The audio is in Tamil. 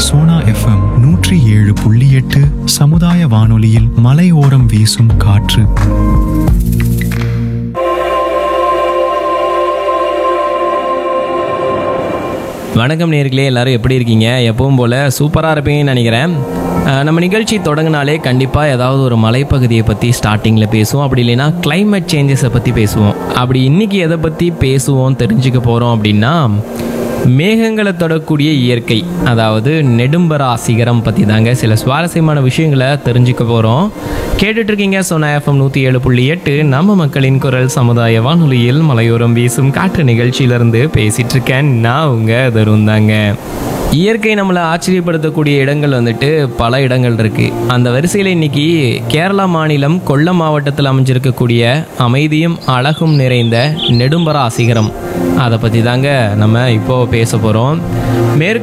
சோனா எஃப்எம் நூற்றி ஏழு புள்ளி எட்டு சமுதாய வானொலியில் மலையோரம் வீசும் காற்று வணக்கம் நேர்களே எல்லாரும் எப்படி இருக்கீங்க எப்பவும் போல் சூப்பராக இருப்பீங்கன்னு நினைக்கிறேன் அஹ் நம்ம நிகழ்ச்சி தொடங்கினாலே கண்டிப்பாக ஏதாவது ஒரு மலைப்பகுதியை பற்றி ஸ்டார்டிங்கில் பேசுவோம் அப்படி இல்லைன்னா climate சேஞ்சஸை பற்றி பேசுவோம் அப்படி இன்னைக்கு எதை பற்றி பேசுவோம் தெரிஞ்சுக்க போகிறோம் அப்படின்னா மேகங்களை தொடக்கூடிய இயற்கை அதாவது நெடும்பரா சிகரம் பற்றி தாங்க சில சுவாரஸ்யமான விஷயங்களை தெரிஞ்சுக்க போகிறோம் கேட்டுட்டு இருக்கீங்க சோனா எஃப்எம் நூற்றி ஏழு புள்ளி எட்டு நம்ம மக்களின் குரல் சமுதாய வானொலியில் மலையோரம் வீசும் காற்று நிகழ்ச்சியிலிருந்து பேசிட்டு இருக்கேன் நான் உங்க தருண் தாங்க இயற்கை நம்மளை ஆச்சரியப்படுத்தக்கூடிய இடங்கள் வந்துட்டு பல இடங்கள் இருக்கு அந்த வரிசையில் இன்னைக்கு கேரளா மாநிலம் கொல்லம் மாவட்டத்தில் அமைஞ்சிருக்கக்கூடிய அமைதியும் அழகும் நிறைந்த நெடும்பரா சிகரம் அதை பற்றி தாங்க நம்ம இப்போ பேச போகிறோம் மேற்கு